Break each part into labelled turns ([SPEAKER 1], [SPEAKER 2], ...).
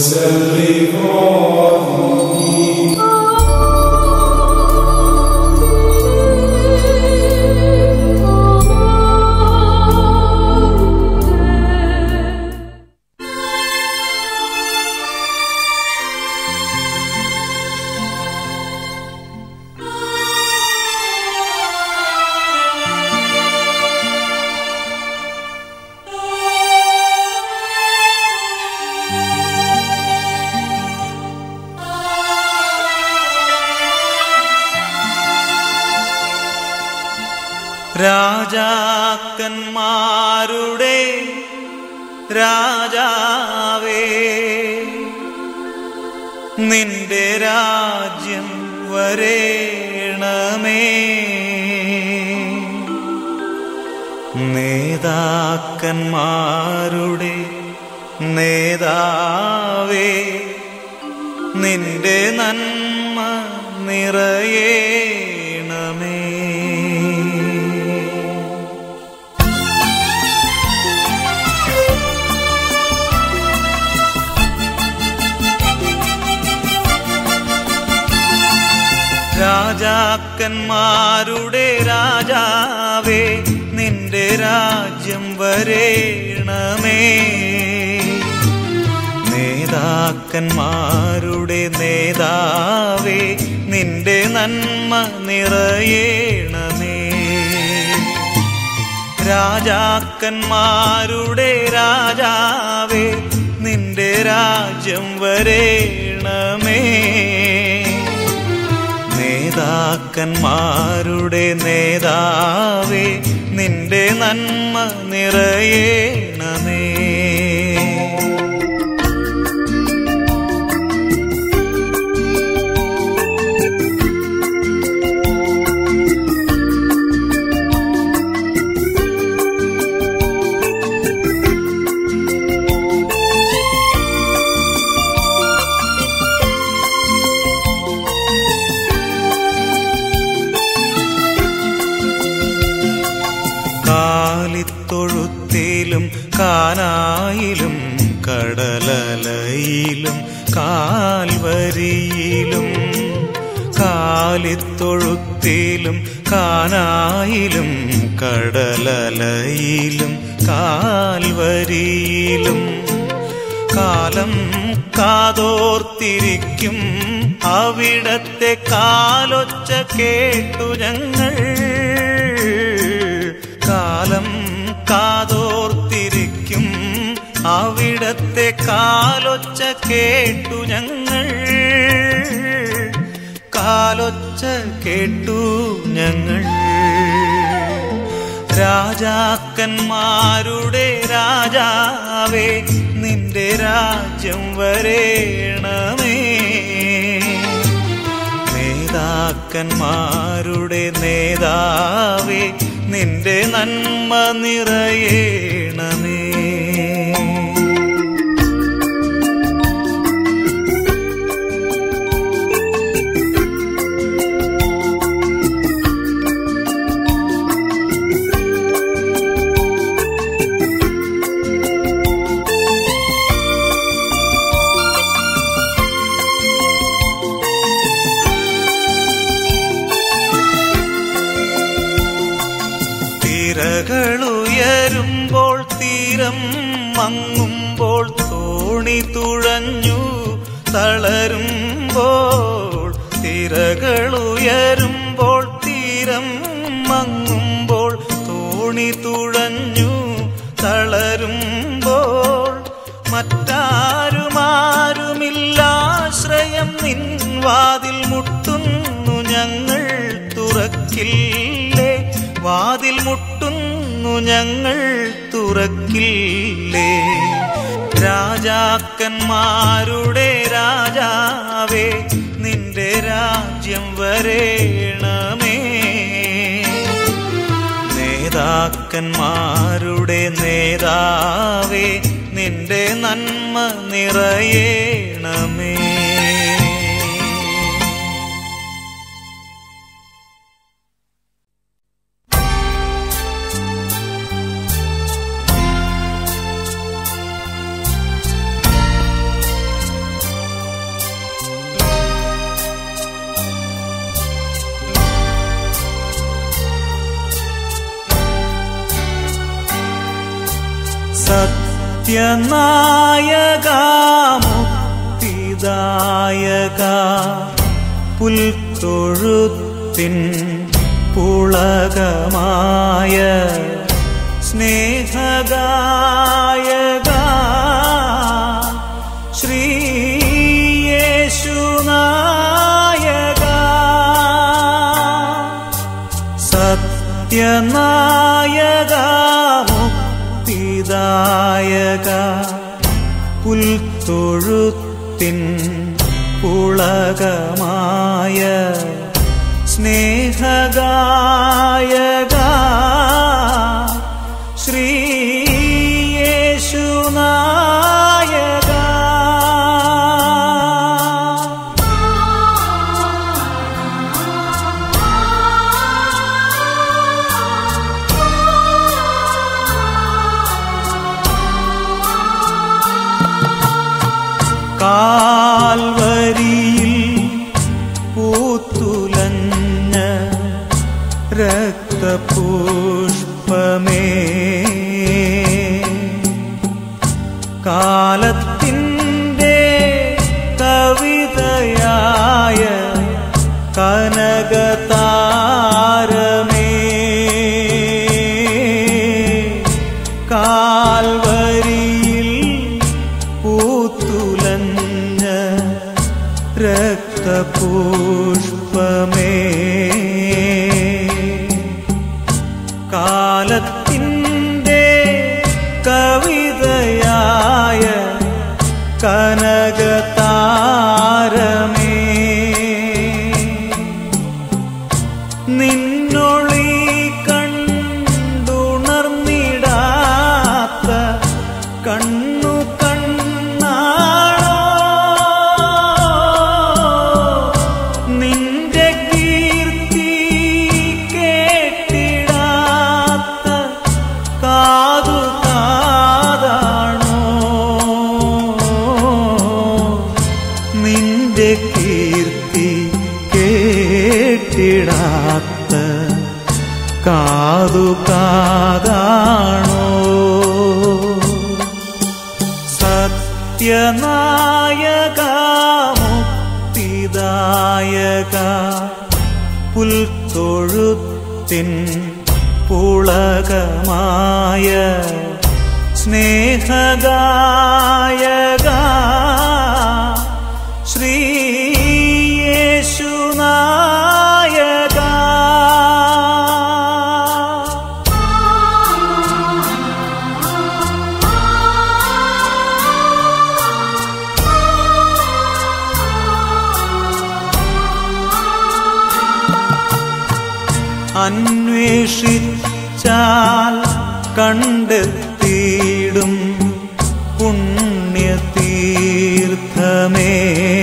[SPEAKER 1] രാജാക്കന്മാരുടെ രാജാവേ നിന്റെ രാജ്യം വരേണമേ നേതാക്കന്മാരുടെ നേതാവേ നിന്റെ നന്മ നിറയേണമേ രാജാക്കന്മാരുടെ രാജാവേ നിന്റെ രാജ്യം വരേണമേ നേതാക്കന്മാരുടെ നേതാവേ നിന്റെ നന്മ നിറയേണമേ രാജാക്കന്മാരുടെ രാജാവേ നിന്റെ രാജ്യം വരേണമേ നേതാക്കന്മാരുടെ നേതാവേ നിന്റെ നന്മ നിറയേണമേ കാലിത്തൊഴുത്തിലും കാനായിലും കടലലയിലും കാൽവരിയിലും കാലിത്തൊഴുത്തിലും കാനായിലും കടലലയിലും കാൽവരിയിലും കാലം കാതോർത്തിരിക്കും അവിടത്തെ കാലൊച്ച കേട്ടു ഞങ്ങൾ കാലം കാതോർത്തിരിക്കും അവിടത്തെ കാലൊച്ച കേട്ടു ഞങ്ങൾ കാലൊച്ച കേട്ടു ഞങ്ങൾ രാജാക്കന്മാരുടെ രാജാവേ നിന്റെ രാജ്യം വരേണമേ നേതാക്കന്മാരുടെ നേതാവേ നിന്റെ നന്മ നിറയേണമേ തിരകളുയരുമ്പോൾ തീരം മങ്ങുമ്പോൾ തോണി തുഴഞ്ഞു തളരുമ്പോൾ തിരകളുയരുമ്പോൾ തീരം മങ്ങുമ്പോൾ തോണി തുഴഞ്ഞു തളരുമ്പോൾ മറ്റാരുമാരുമില്ലാശ്രയം നിൻ വാതിൽ മുട്ടുന്നു ഞങ്ങൾ തുറക്കില്ലേ വാതിൽ മുട്ടുന്നു ഞങ്ങൾ തുറക്കില്ലേ രാജാക്കന്മാരുടെ രാജാവേ നിന്റെ രാജ്യം വരേണമേ നേതാക്കന്മാരുടെ നേതാവേ നിന്റെ നന്മ നിറയേണമേ സത്യനായക മുക്തിദായക പുൽത്തൊഴുത്തിൻ പുളകമായ സ്നേഹഗായക ശ്രീയേശുനായക സത്യനായക മുക്തിദായക പുൽത്തൊഴുത്തിൻ പുളകമായ സ്നേഹഗായക ശ്രീയേശുനായക കാൽവരിയിൽ പൂത്തുലഞ്ഞ രക്തപുഷ്പമേ കാലത്തിൻ്റെ കവിതയായ കനകതാരമേ കാൽവരിയിൽ പൂത്തുലഞ്ഞ രക്തപുഷ്പമേ കാലത്തിൻ്റെ കവിതയായ കനകതാരമേ നിന്നൊളി കണ്ടുണർന്നിടാത്ത കണ്ണു കണ്ണാണോ നിന്റെ കീർത്തി കേട്ടിടാത്ത കാതു കാതാണോ നിന്റെ കീർത്തി കേട്ടിടാത്ത കാതു കാതാണോ സത്യനായക മുക്തിദായക പുൽത്തൊഴുത്തിൻ പുളകമായ സ്നേഹഗായക ശ്രീയേശുനായക അന്വേഷിച്ചാൽ കണ്ടെത്തിയിടും പുണ്യതീർത്ഥമേ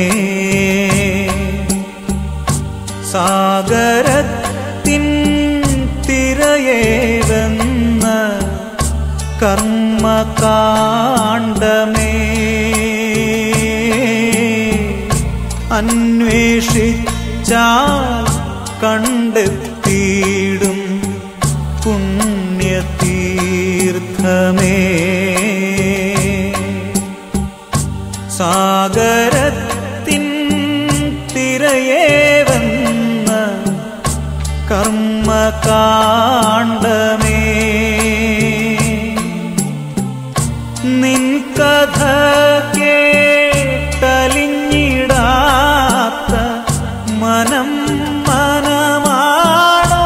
[SPEAKER 1] സാഗരത്തിൻ തിരയേവെന്ന കർമ്മകാണ്ഡമേ അന്വേഷിച്ചാൽ കണ്ടെത്തിയിടും പുണ്യതീർത്ഥമേ സാഗരത്തിൻ തിരയേവെന്ന കർമ്മകാണ്ഡമേ നിൻ കഥ കേട്ടലിഞ്ഞിടാത്ത മനം മനമാണോ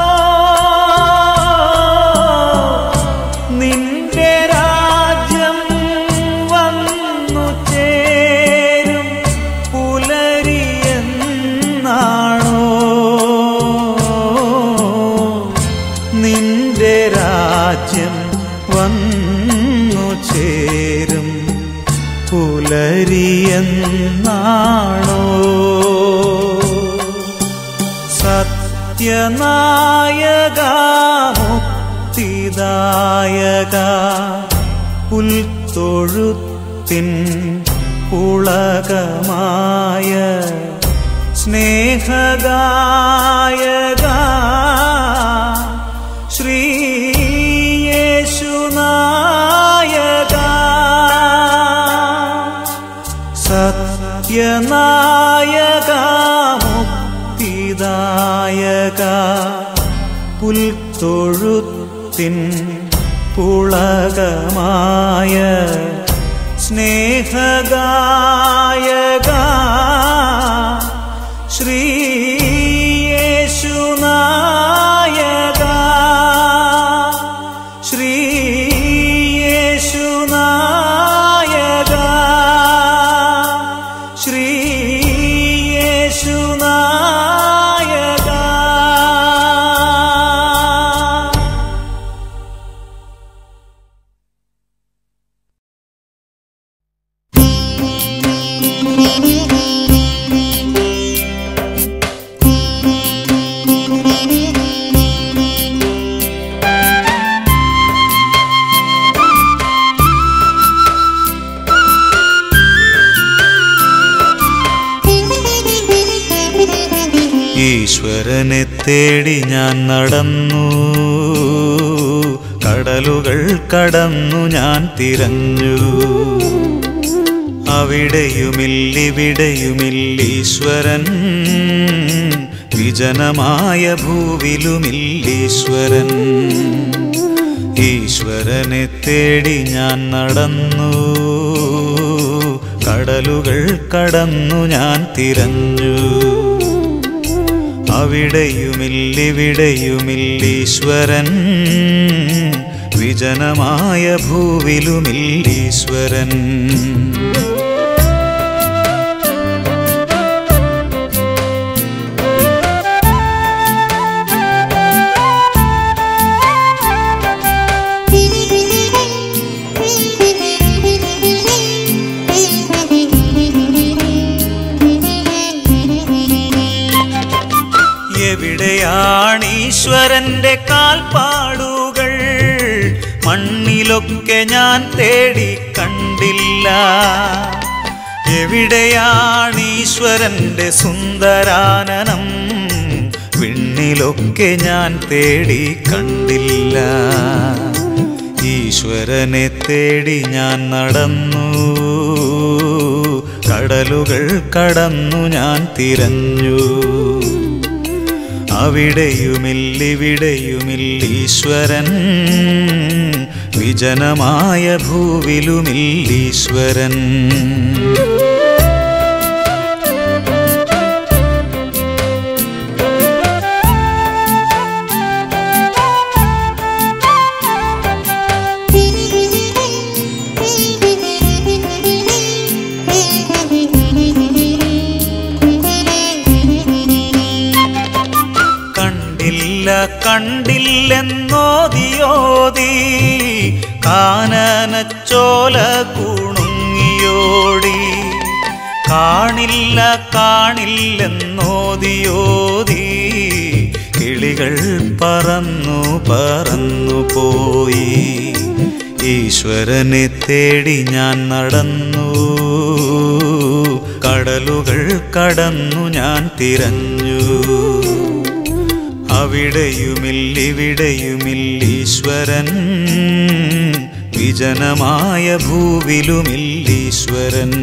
[SPEAKER 1] നിന്റെ രാജ്യം വന്നു ചേരും പുലരിയെന്നാണോ നിന്റെ രാജ്യം വന്നു ചേരും പുലരിയെന്നാണോ സത്യനായക മുക്തിദായക പുൽത്തൊഴുത്തിൻ പുളകമായ സ്നേഹഗായക ശ്രീയേശുനായക നായക മുക്തിദായക പുൽത്തൊഴുത്തിൻ പുളകമായ സ്നേഹഗായക ശ്രീയേശുനായക ശ്രീയേശുനായക ശ്രീയേശുനായക ഈശ്വരനെ തേടി ഞാൻ നടന്നു കടലുകൾ കടന്നു ഞാൻ തിരഞ്ഞു അവിടെയുമില്ലിവിടെയുമില്ലീശ്വരൻ വിജനമായ ഭൂവിലുമില്ലീശ്വരൻ ഈശ്വരനെ തേടി ഞാൻ നടന്നു കടലുകൾ കടന്നു ഞാൻ തിരഞ്ഞു അവിടെയുമില്ലിവിടെയുമില്ലീശ്വരൻ വിജനമായ ഭൂവിലുമില്ലീശ്വരൻ എവിടെയാണീശ്വരന്റെ കാൽപ്പാടുകൾ മണ്ണിലൊക്കെ ഞാൻ തേടി കണ്ടില്ല എവിടെയാണീശ്വരന്റെ സുന്ദരാനനം വിണ്ണിലൊക്കെ ഞാൻ തേടി കണ്ടില്ല ഈശ്വരനെ തേടി ഞാൻ നടന്നു കടലുകൾ കടന്നു ഞാൻ തിരഞ്ഞു അവിടെയുമില്ലിവിടെയുമില്ലീശ്വരൻ വിജനമായ ഭൂവിലുമില്ലീശ്വരൻ കണ്ടില്ല കണ്ടില്ലെന്നോതിയോതി കാനനച്ചോല കുണുങ്ങിയോടി കാണില്ല കാണില്ലെന്നോതിയോതി കിളികൾ പറന്നു പറന്നു പോയി ഈശ്വരനെ തേടി ഞാൻ നടന്നു കടലുകൾ കടന്നു ഞാൻ തിരഞ്ഞു അവിടെയുമില്ലിവിടെയുമില്ലീശ്വരൻ വിജനമായ ഭൂവിലുമില്ലീശ്വരൻ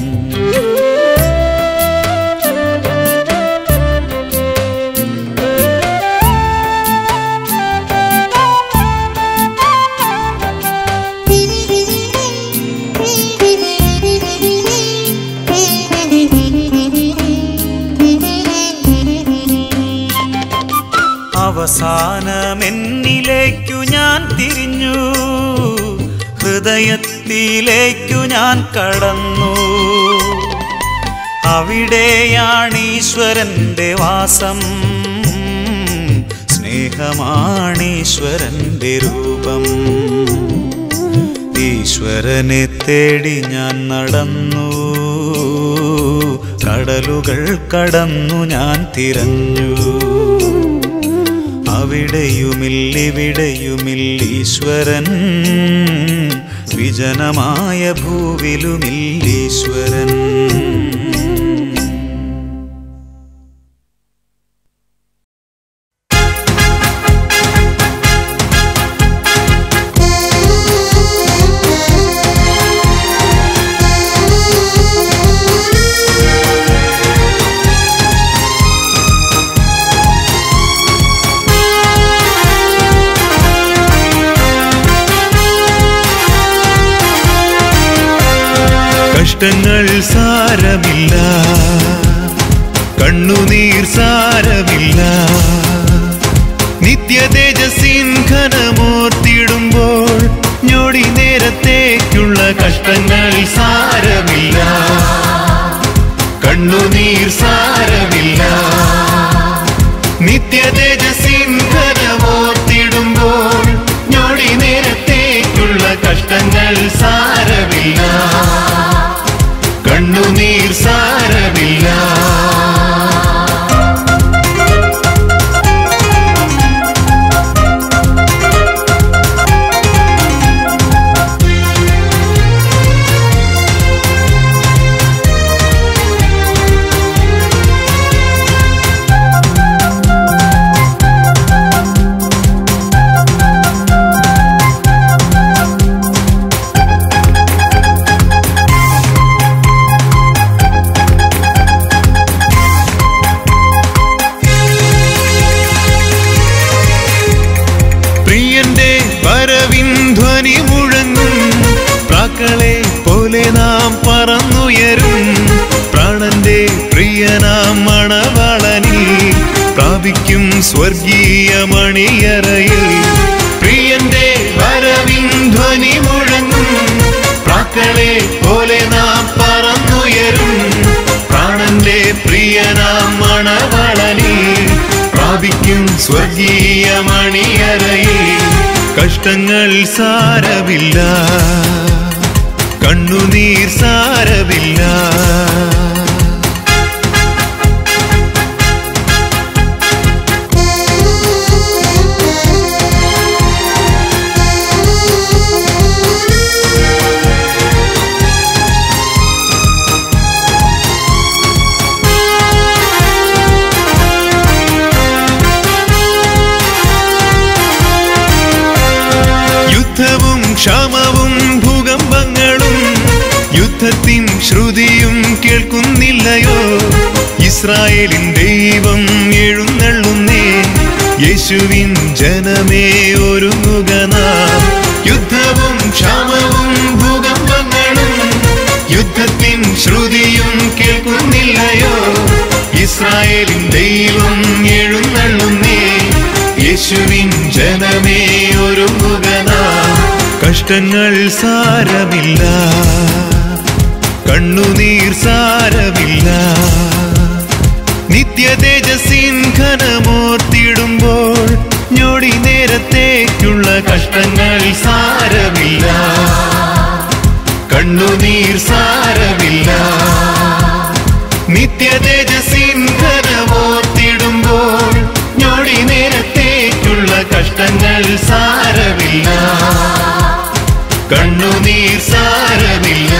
[SPEAKER 1] അവസാനമെന്നിലേക്കു ഞാൻ തിരിഞ്ഞു ഹൃദയത്തിലേക്കു ഞാൻ കടന്നു അവിടെയാണീശ്വരന്റെ വാസം സ്നേഹമാണീശ്വരന്റെ രൂപം ഈശ്വരനെ തേടി ഞാൻ നടന്നു കടലുകൾ കടന്നു ഞാൻ തിരഞ്ഞു അവിടെയുമില്ലിവിടെയുമില്ലീശ്വരൻ വിജനമായ ഭൂവിലുമില്ലീശ്വരൻ
[SPEAKER 2] Thank you. കഷ്ടങ്ങൾ സാരമില്ല കണ്ണുനീർ സാരമില്ല നിത്യ തേജസ്സിൻ ഘനമോർത്തിടുമ്പോൾ ഞൊടി നേരത്തേക്കുള്ള കഷ്ടങ്ങൾ സാരമില്ല കണ്ണുനീർ സാരമില്ല നിത്യ തേജസ്സിൻ ഘനമോർത്തിടുമ്പോൾ ഞൊടി നേരത്തേക്കുള്ള കഷ്ടങ്ങൾ സാരമില്ല കണ്ണുനീർ സാരമില്ല പ്രിയന്റെ വരവിൻ ധ്വനി മുഴങ്ങും പ്രാക്കളെ പോലെ നാം പറന്നുയരും പ്രാണന്റെ പ്രിയനാം മണവാളനിൽ പ്രാപിക്കും സ്വർഗീയ മണിയറയിൽ പ്രിയന്റെ വരവിൻ ധ്വനി മുഴങ്ങും പ്രാക്കളെ പോലെ നാം പറന്നുയരും പ്രാണന്റെ പ്രിയനാം മണവാളനിൽ പ്രാപിക്കും സ്വർഗീയ മണിയറയിൽ കഷ്ടങ്ങൾ സാരമില്ല കണ്ണുനീർ സാരമില്ല യുദ്ധവും ക്ഷാമവും ഭൂകമ്പങ്ങളും യുദ്ധത്തിൻ ശ്രുതിയും കേൾക്കുന്നില്ലയോ ഇസ്രായേലിൻ ദൈവം എഴുന്നള്ളുന്നേ യേശുവിൻ ജനമേ ഒരുങ്ങുക നാം യുദ്ധവും ക്ഷാമവും ഭൂകമ്പങ്ങളും യുദ്ധത്തിൻ ശ്രുതിയും കേൾക്കുന്നില്ലയോ ഇസ്രായേലിൻ ദൈവം എഴുന്നള്ളുന്നേ യേശുവിൻ ജനമേ ഒരുങ്ങുക നാം കഷ്ടങ്ങൾ സാരമില്ല കണ്ണുനീർ സാരമില്ല നിത്യ തേജസ്സിൻ ഘനമോർത്തിടുമ്പോൾ ഞൊടി നേരത്തേക്കുള്ള കഷ്ടങ്ങൾ സാരമില്ല കണ്ണുനീർ സാരമില്ല നിത്യ തേജസ്സിൻ ഘനമോർത്തിടുമ്പോൾ ഞൊടി നേരത്തേക്കുള്ള കഷ്ടങ്ങൾ സാരമില്ല കണ്ണുനീർ സാരമില്ല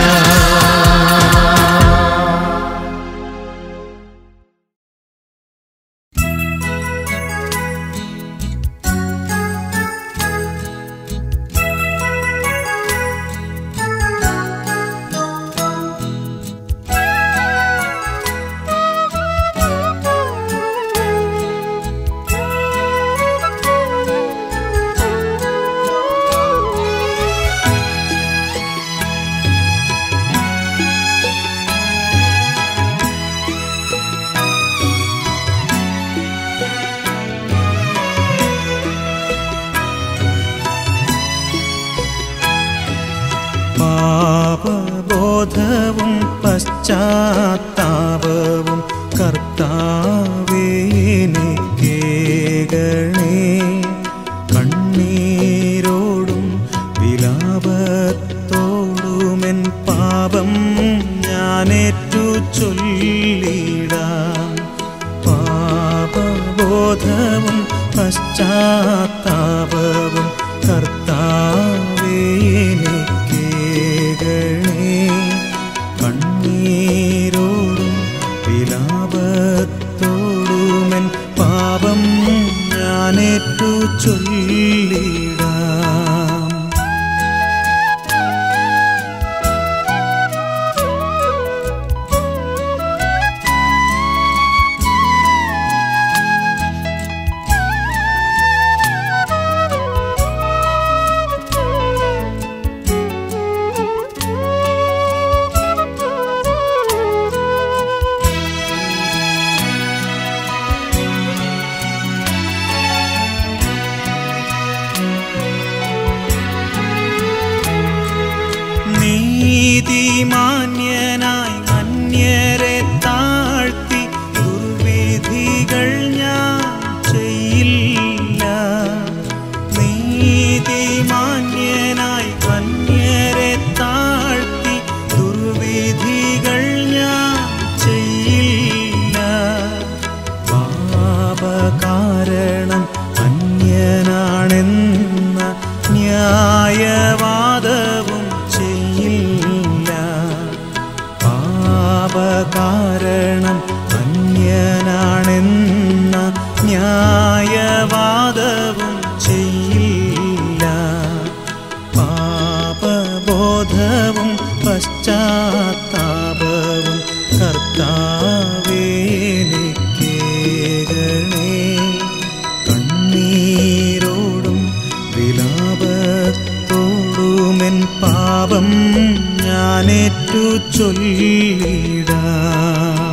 [SPEAKER 1] പാപബോധവും പശ്ചാത്താപവും കർത്താവേനെ കേകണേ കണ്ണീരോടും വിലാപത്തോടുമെൻ പാപം ഞാനേറ്റു ചൊല്ലിടാം പാപബോധവും പശ്ചാത്താപവും കർത്താവേനെ കേകണേ കണ്ണീരോടും വിലാപത്തോടുമെൻ പാപം ഞാനേറ്റു ചൊല്ലിടാം പശ്ചാത്താപവും കർത്താവേനിക്കേകണേ കണ്ണീരോടും വിലാപത്തോടുമെൻ പാപം ഞാനേറ്റു ചൊല്ലിടാം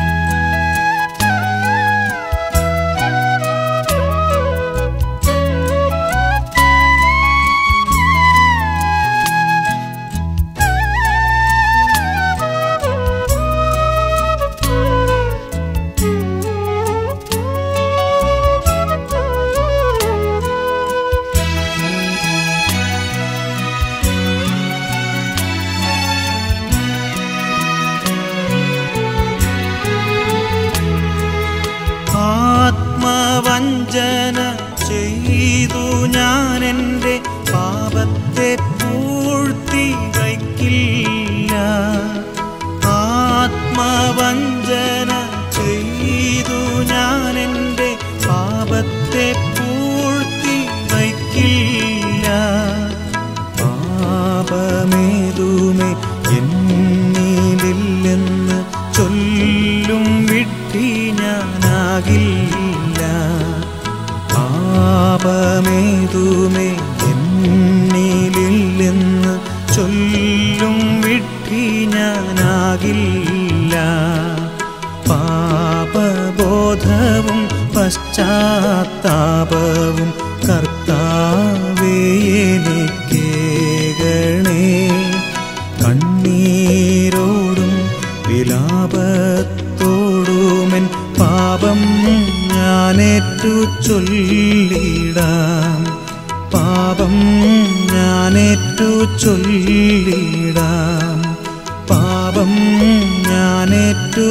[SPEAKER 1] ആത്മവഞ്ചന ചെയ്തു ഞാൻ എൻ്റെ പാപത്തെ പൂഴ്ത്തി വയ്ക്കില്ല ആത്മവഞ്ചന ചെയ്തു ഞാൻ എൻ്റെ പാപത്തെ പൂഴ്ത്തി വയ്ക്കില്ല പാപമേതുമേ എന്നിലില്ലെന്ന് ചൊല്ലും വിട്ടി ഞാനാകില്ല പാപമേതുമേ എന്നിലില്ലെന്ന് ചൊല്ലും വിട്ടി ഞാനാകില്ല പാപബോധവും പശ്ചാത്താപവും കർത്താവേ എനിക്കേകണേ കണ്ണീരോടും വിലാപത്തോടുമെൻ പാപം ഞാനേറ്റു ചൊല്ലിടാം പാപം ഞാനേറ്റു ചൊല്ലിടാം പാപം ഞാനേറ്റു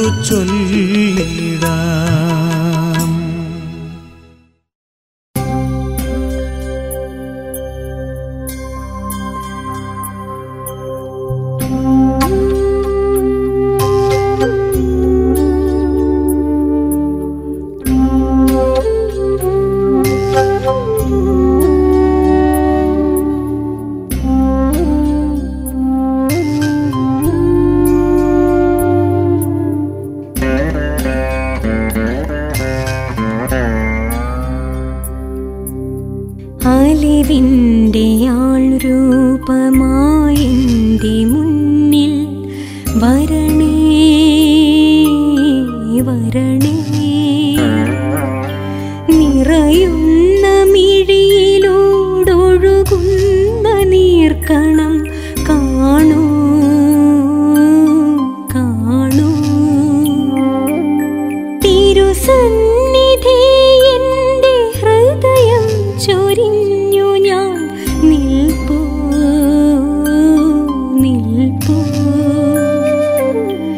[SPEAKER 1] ചൊല്ലിടാം
[SPEAKER 3] അലിവിൻ്റെ ആൾരൂപമായെൻ്റെ മുന്നിൽ വരണേ വരണേ നിറയുന്ന മിഴിയിലൂടൊഴുകുന്ന നീർക്കണം കാണൂ കാണൂ തിരുസന്നിധി എൻ്റെ ഹൃദയം ചൊരിഞ്ഞു ഞാൻ നിൽപ്പൂ നിൽപ്പൂ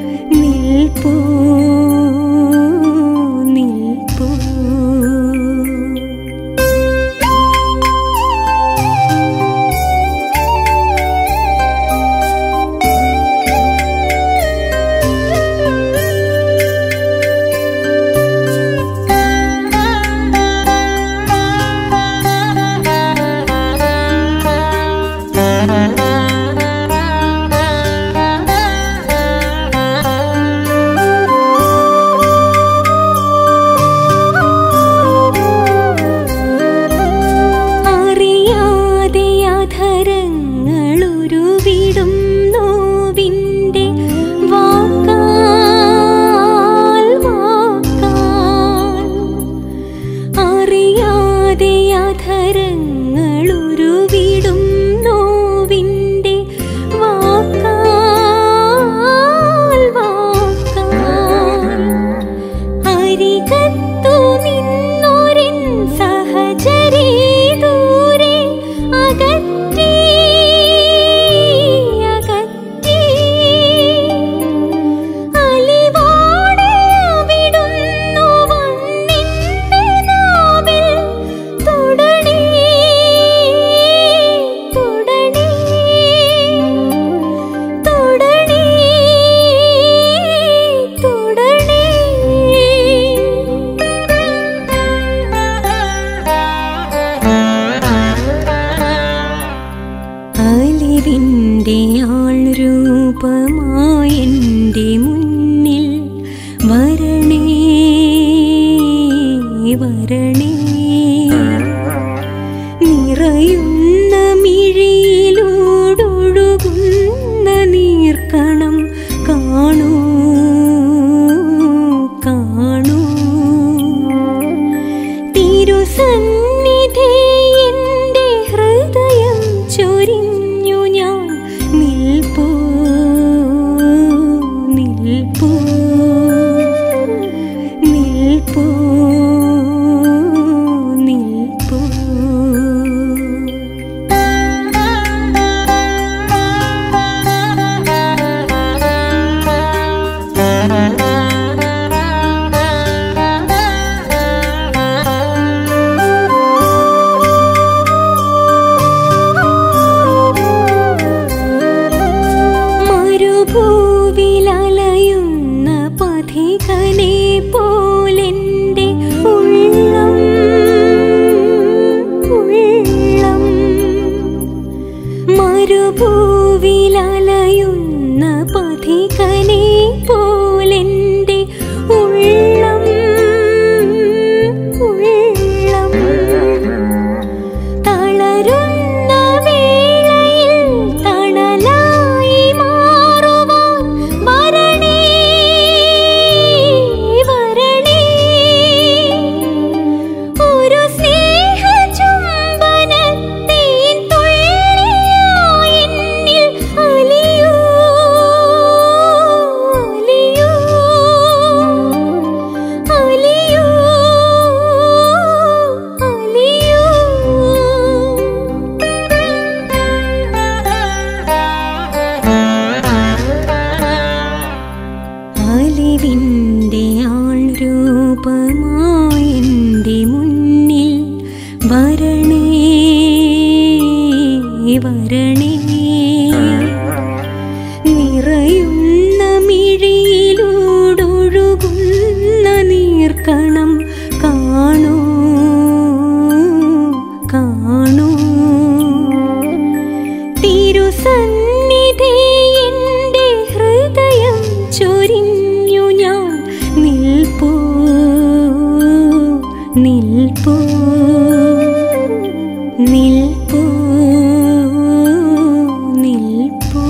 [SPEAKER 3] എൻ്റെ മുന്നിൽ വരണേ വരണേ നിറയുന്ന മിഴിയിലൂടൊഴുകുന്ന നീർക്കണം കാണൂ കാണൂ തിരുസന്നിധി എൻ്റെ ഹൃദയം ചൊരിഞ്ഞു ഞാൻ നിൽപ്പൂ നിൽപ്പൂ നിൽപ്പൂ നിൽപ്പൂ മരുഭൂവിലലയുന്ന പഥികനെ പോലെൻ്റെ ഉള്ളം ഉള്ളം മരുഭൂവിലലയുന്ന പഥികനെ പോലെൻ്റെ ഉള്ളം ഉള്ളം തളരുന്ന വേളയിൽ തണലായി മാറുവാൻ വരണേ വരണേ ഒരു സ്നേഹചുംബനത്തിൻ തുള്ളിയായി എന്നിൽ അലിയൂ അലിയൂ അലിയൂ അലിവിൻ്റെ ആൾ രൂപമായി എൻ്റെ മുന്നിൽ വരണേ വരണേ നിറയുന്ന മിഴിയിലൂടൊഴുകുന്ന നീർക്കണം കാണൂ കാണൂ തിരുസന്നിധി എൻ്റെ ഹൃദയം ചൊരിഞ്ഞു ഞാൻ നിൽപ്പൂ നിൽപ്പൂ നിൽപ്പൂ നിൽപ്പൂ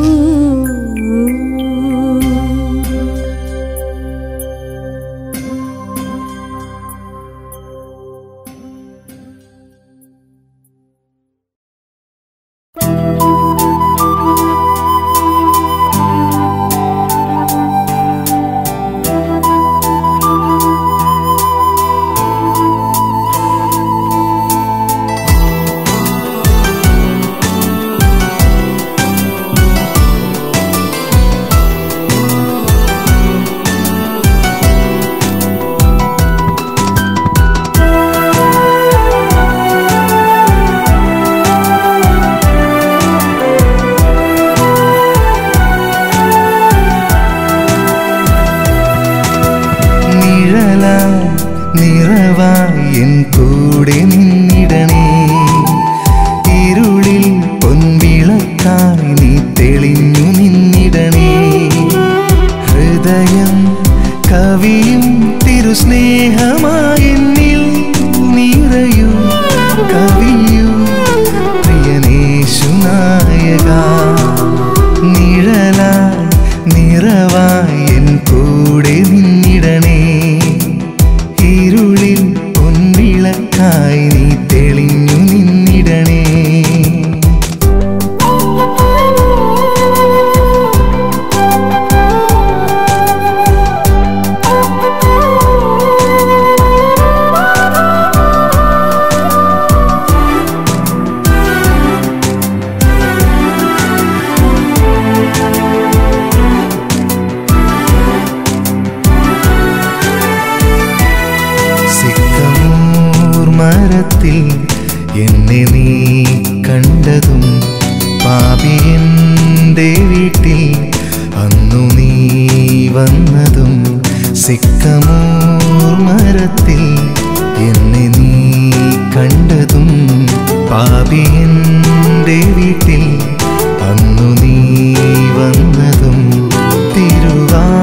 [SPEAKER 2] നിഴലായി നിറവായി എൻ കൂടെ നിന്നിടണേ ഇരുളിൽ പൊൻവിളക്കായി നീ തെളിഞ്ഞു നിന്നിടണേ ഹൃദയം കവിയും തിരുസ്നേഹമായി എന്നിൽ നിറയൂ കവിയൂ പ്രിയനേശു നായക നിഴലായി നിറവായി എൻ കൂടെ നിന്നിടണേ ഇരുളിൽ പൊൻവിളക്കായി നീ തെളിഞ്ഞു നിന്നിടണേ സിക്കമൂർ മരത്തിൽ എന്നെ നീ കണ്ടതും പാപിയൻ്റെ വീട്ടിൽ അന്നു നീ വന്നതും സിക്കമൂർ മരത്തിൽ എന്നെ നീ കണ്ടതും പാപിയൻ്റെ വീട്ടിൽ അന്നു നീ വന്നതും തിരുവാ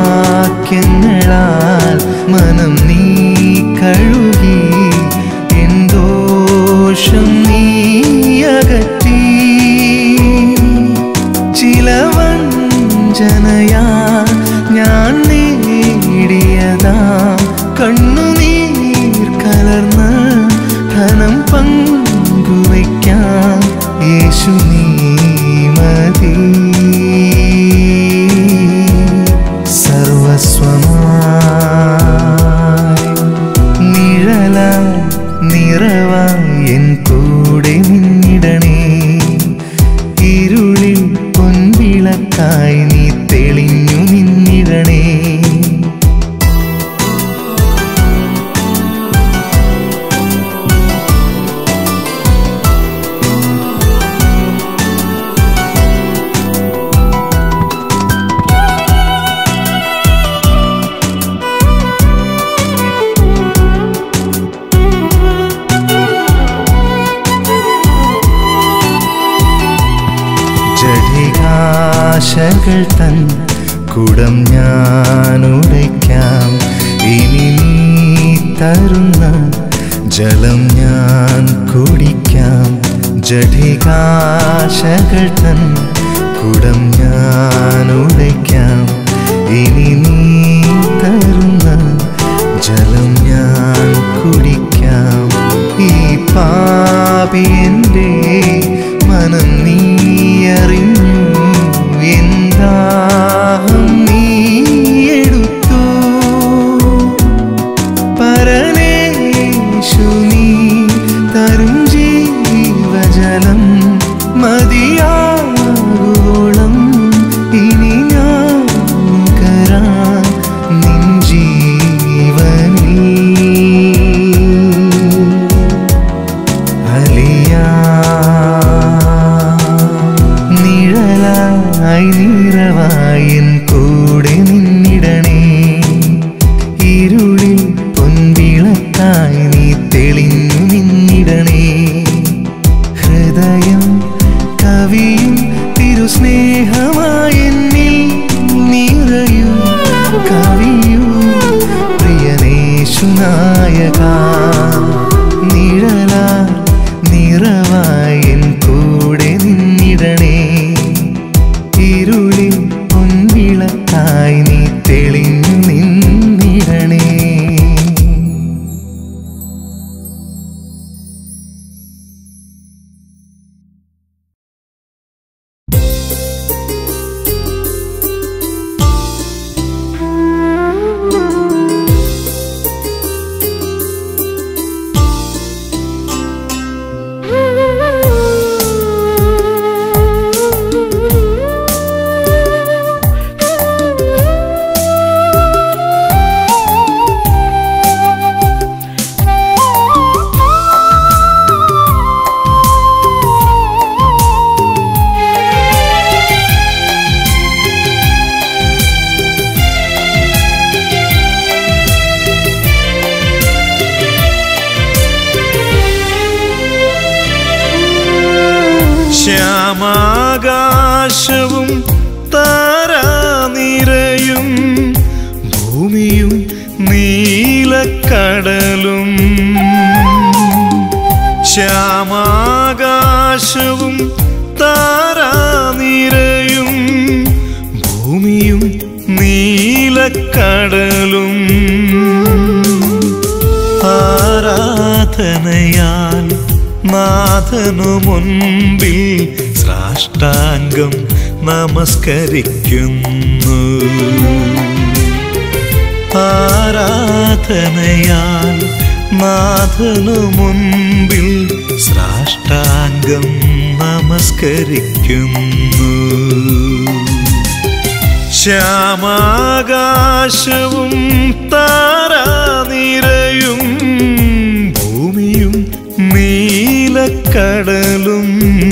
[SPEAKER 2] നിരാശകൾ തൻ കുടം ഞാനുടയ്ക്കാം ഇനി നീ തരുന്ന ജലം ഞാൻ കുടിക്കാം ജഠികാശകൾ തൻ കുടം ഞാനുടയ്ക്കാം ഇനി നീ തരുന്ന ജലം ഞാൻ കുടിക്കാം ഈ പാപിയൻ്റെ മനം നീ അറിഞ്ഞു എന്താഹം നീ എടുത്തു പരനേശു നീ തരും ജീവജലം മതിയാകുവോളം ഇനി ഞാൻ കരാം നിൻ ജീവനിൽ അലിയാ നിഴലായി നീറവായിൻ കൂടെ നിന്നിടണേ ഇരുളിൽ പൊൻവിളക്കായി നീ തെളിഞ്ഞു നിന്നിടണേ ഹൃദയം കവിയും തിരുസ്നേഹമായെന്നിൽ നിറയൂ കവിയൂ പ്രിയനേശുനായക നിഴലാ നിറവായൻ കൂടെ നിന്നിടണേ ഇരുളിൽ പൊൻവിളക്കായി നീ തെളിഞ്ഞു നിന്നിടണേ
[SPEAKER 1] ശ്യാമാകാശവും താരാനിരയും ഭൂമിയും നീലക്കടലും ശ്യാമാകാശവും താരാനിരയും ഭൂമിയും നീലക്കടലും ആരാധനയാൽ നാഥനു മുൻപിൽ സാഷ്ടാംഗം നമസ്കരിക്കുന്നു ആരാധനയാൽ നാഥനു മുൻപിൽ സാഷ്ടാംഗം നമസ്കരിക്കുന്നു ശ്യാമാകാശവും താരാനിരയും ഭൂമിയും നീലക്കടലും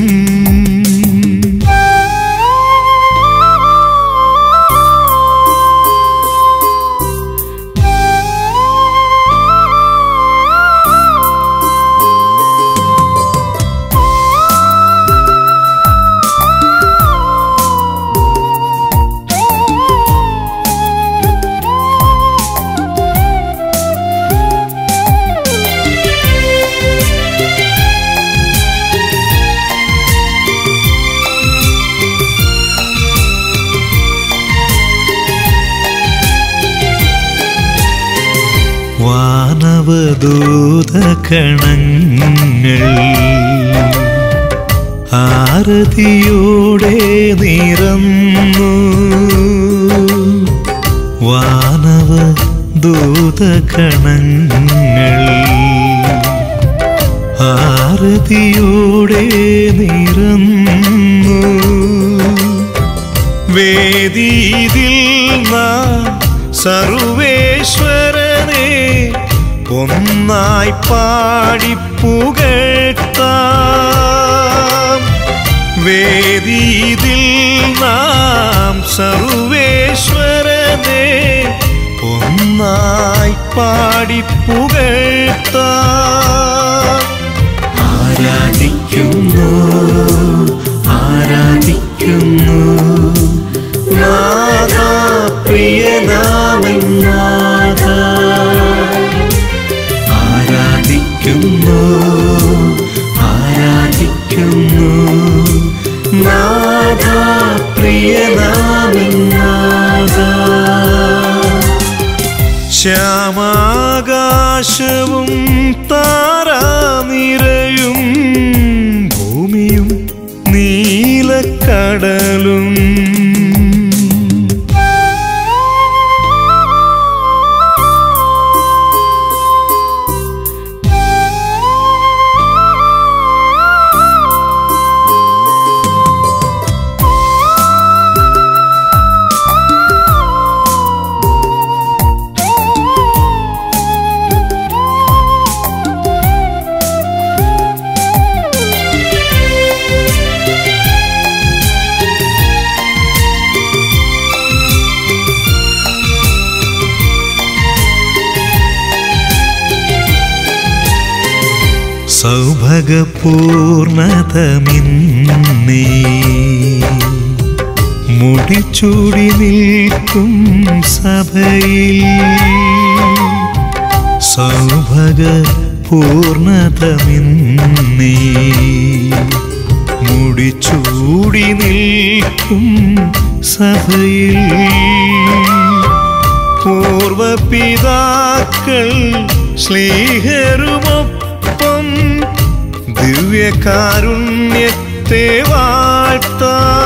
[SPEAKER 1] വാനവദൂതകണങ്ങൾ ആരതിയോടെ നിറന്നു വാനവ ദൂതകണങ്ങൾ ആരതിയോടെ നിറന്നു വേദിയിൽ നാം സർവേശ്വരനെ ഒന്നായി പാടിപ്പുകഴ്ത്താം വേദിയിൽ നാം സർവേശ്വരനെ ഒന്നായി പാടിപ്പുകഴ്ത്താം ആരാധിക്കുന്നു ആരാധിക്കുന്നു ശ്യാമാകാശവും താരാനിരയും ഭൂമിയും നീലക്കടലും സൗഭഗപൂർണതമിന്നേ മുടിച്ചൂടി നിൽക്കും സഭയിൽ സൗഭഗ പൂർണതമിന്നേ മുടിച്ചൂടി നിൽക്കും സഭയിൽ പൂർവപിതാക്കൾ സ്നേഹരുമൊപ്പം ദിവ്യകാരുണ്യത്തെ വാഴ്ത്ത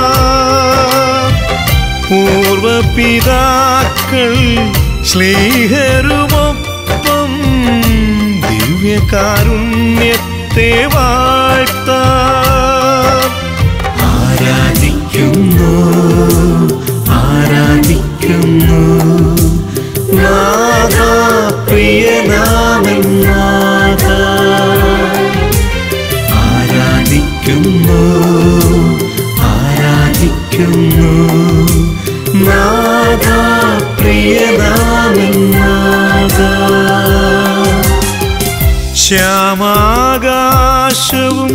[SPEAKER 1] പൂർവപിതാക്കൾ സ്നേഹരുമൊപ്പം ദിവ്യകാരുണ്യത്തെ വാഴ്ത്ത ആരാധിക്കുന്നു ആരാധിക്കുന്നു നാഥ പ്രിയനാമൻ നാഥ ആരാധിക്കുന്നു ആരാധിക്കുന്നു നാഥ പ്രിയനാമൻ നാഥ ശ്യാമാകാശവും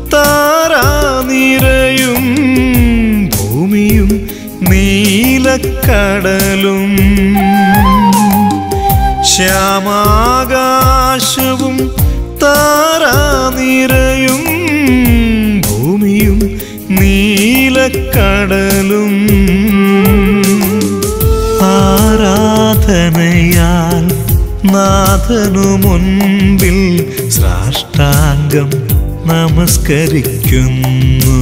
[SPEAKER 1] താരാനിരയും ഭൂമിയും നീലക്കടലും ശ്യാമാകാശവും താരാനിരയും ഭൂമിയും നീലക്കടലും ആരാധനയാൽ നാഥനു മുൻപിൽ സാഷ്ടാംഗം നമസ്കരിക്കുന്നു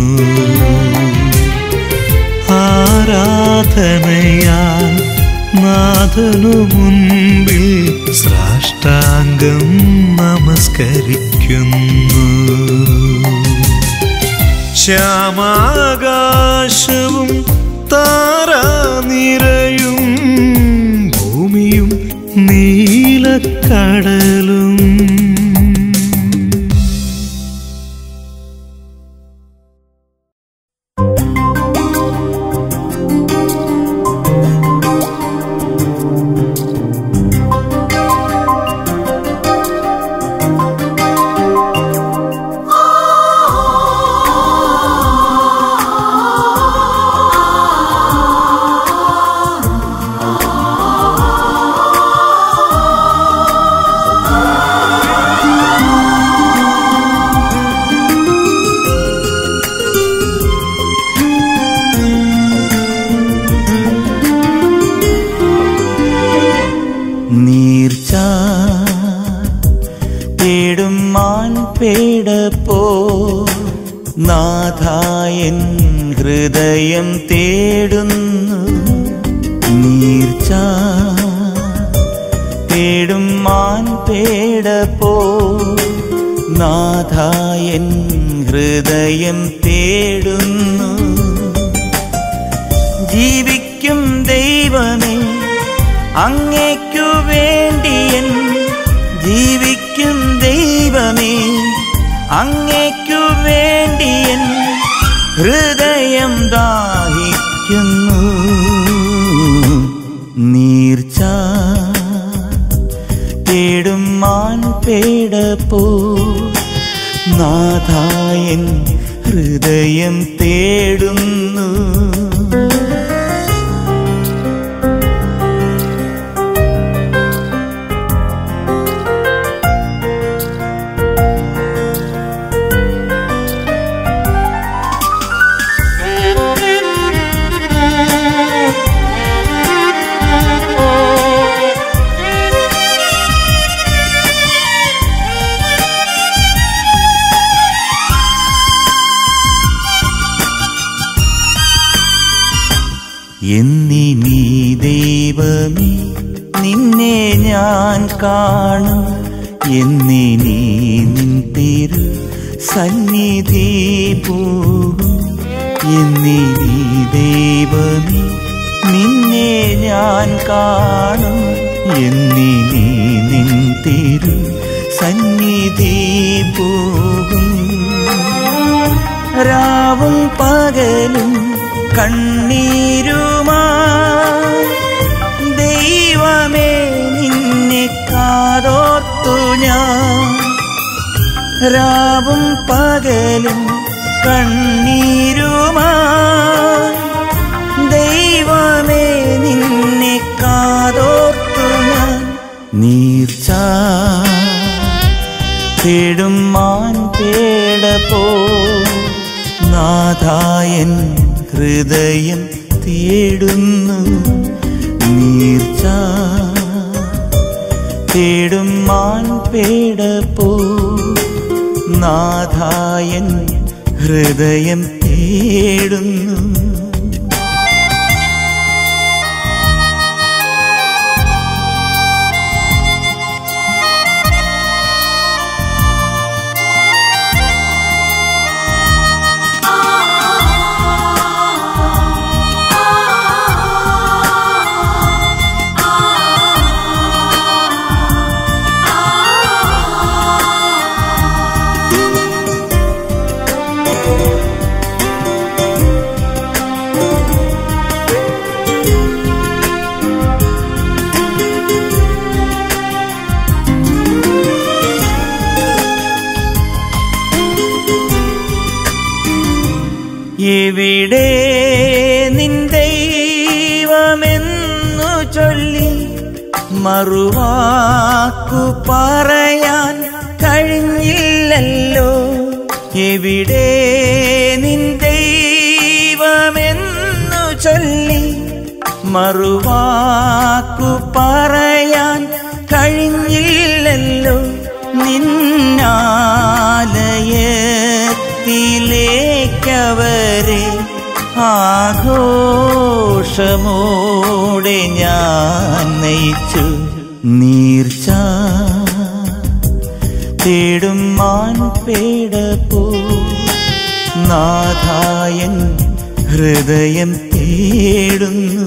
[SPEAKER 1] ആരാധനയാൽ നാഥനു മുൻപിൽ സാഷ്ടാംഗം നമസ്കരിക്കുന്നു ശ്യാമാകാശവും താരാനിരയും ഭൂമിയും നീലക്കടലും
[SPEAKER 2] നീർച്ച തേടും മാൻ പേട പോ നാഥായൻ ഹൃദയം തേടുന്നു നീർച്ച തേടും മാൻ പേട പോ നാഥായൻ ഹൃദയം തേടുന്നു ജീവിക്കും ദൈവമേ അങ്ങേക്കു വേണ്ടിയൻ ജീവിക്കും ദൈവമേ അങ്ങേക്കു വേണ്ടിയൻ ഹൃദയം ദാഹിക്കുന്നു നീർച്ച തേടും മാൻ പേട പോ നാഥായൻ ഹൃദയം തേടുന്നു
[SPEAKER 3] ും
[SPEAKER 2] ദൈവമേ നിന്നെ ഞാൻ കാണും എന്നിനി നിൻ തിരു സന്നിധി പോകും എന്നിനി ദൈവമേ നിന്നെ ഞാൻ കാണും എന്നിനി നിൻ തിരു സന്നിധി പോകും രാവും പകലും കണ്ണീരുമാ ദൈവമേ നിന്നെ കാതോർത്തു ഞാൻ രാവും പകലും കണ്ണീരുമാ ദൈവമേ നിന്നെ കാതോർത്തു ഞാൻ നീർച്ച തേടും മാൻ തേട പോ നാഥായൻ ഹൃദയം തേടുന്നു നീർച്ച തേടും മാൻ പേട പോ നാഥായൻ ഹൃദയം തേടുന്നു എവിടെ നിൻ ദൈവമെന്നു ചൊല്ലി മറുവാക്കു പറയാൻ കഴിഞ്ഞില്ലല്ലോ എവിടെ നിൻ ദൈവമെന്നു ചൊല്ലി മറുവാക്കു പറയാൻ കഴിഞ്ഞില്ലല്ലോ നിന്നാലയത്തിലേക്കവരെ ആഘോഷമോടെ ഞാൻ നയിച്ചു നീർച്ച തേടും മാൻ പേട പോ നാഥായൻ ഹൃദയം തേടുന്നു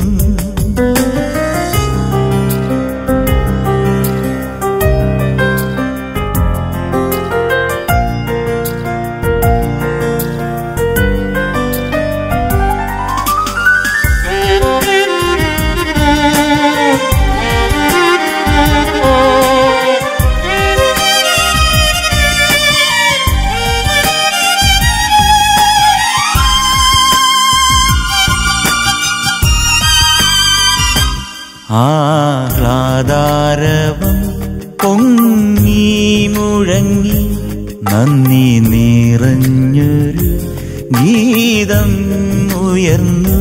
[SPEAKER 2] ആഹ്ലാദാരവം പൊങ്ങി മുഴങ്ങി നന്ദി നിറഞ്ഞൊരു ഗീതം ഉയർന്നു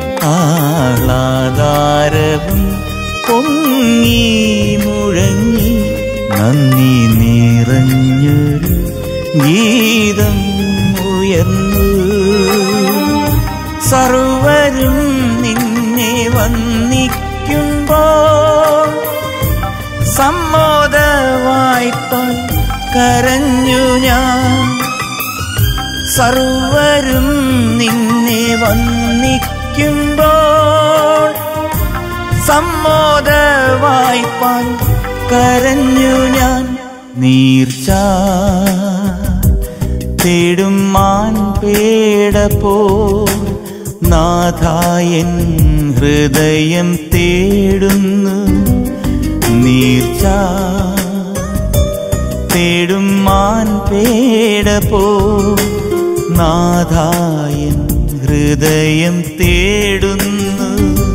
[SPEAKER 2] ആഹ്ലാദാരവം പൊങ്ങി മുഴങ്ങി നന്ദി നിറഞ്ഞൊരു ഗീതം ഉയർന്നു സർവരും നിന്നെ വന്ദിക്കുമ്പോൾ സമ്മോദവായ്പാൽ കരഞ്ഞു ഞാൻ സർവരും നിന്നെ വന്ദിക്കുമ്പോൾ സമ്മോദവായ്പാൽ കരഞ്ഞു ഞാൻ നീർച്ച തേടും മാൻ പേട പോ നാഥായൻ ഹൃദയം തേടുന്നു നീർച്ച തേടും മാൻ പേട പോ നാഥായൻ ഹൃദയം തേടുന്നു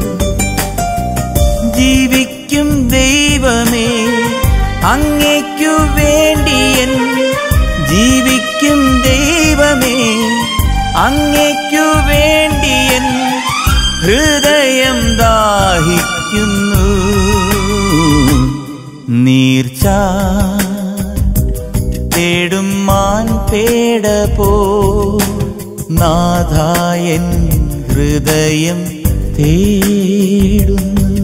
[SPEAKER 2] ജീവിക്കും ദൈവമേ അങ്ങേക്കു വേണ്ടിയൻ ജീവിക്കും ദൈവമേ അങ്ങേക്കു വേണ്ടിയൻ ഹൃദയം ദാഹിക്കുന്നു നീർച്ച തേടും മാൻ പേട പോ നാഥായൻ ഹൃദയം തേടുന്നു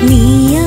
[SPEAKER 3] നീയാ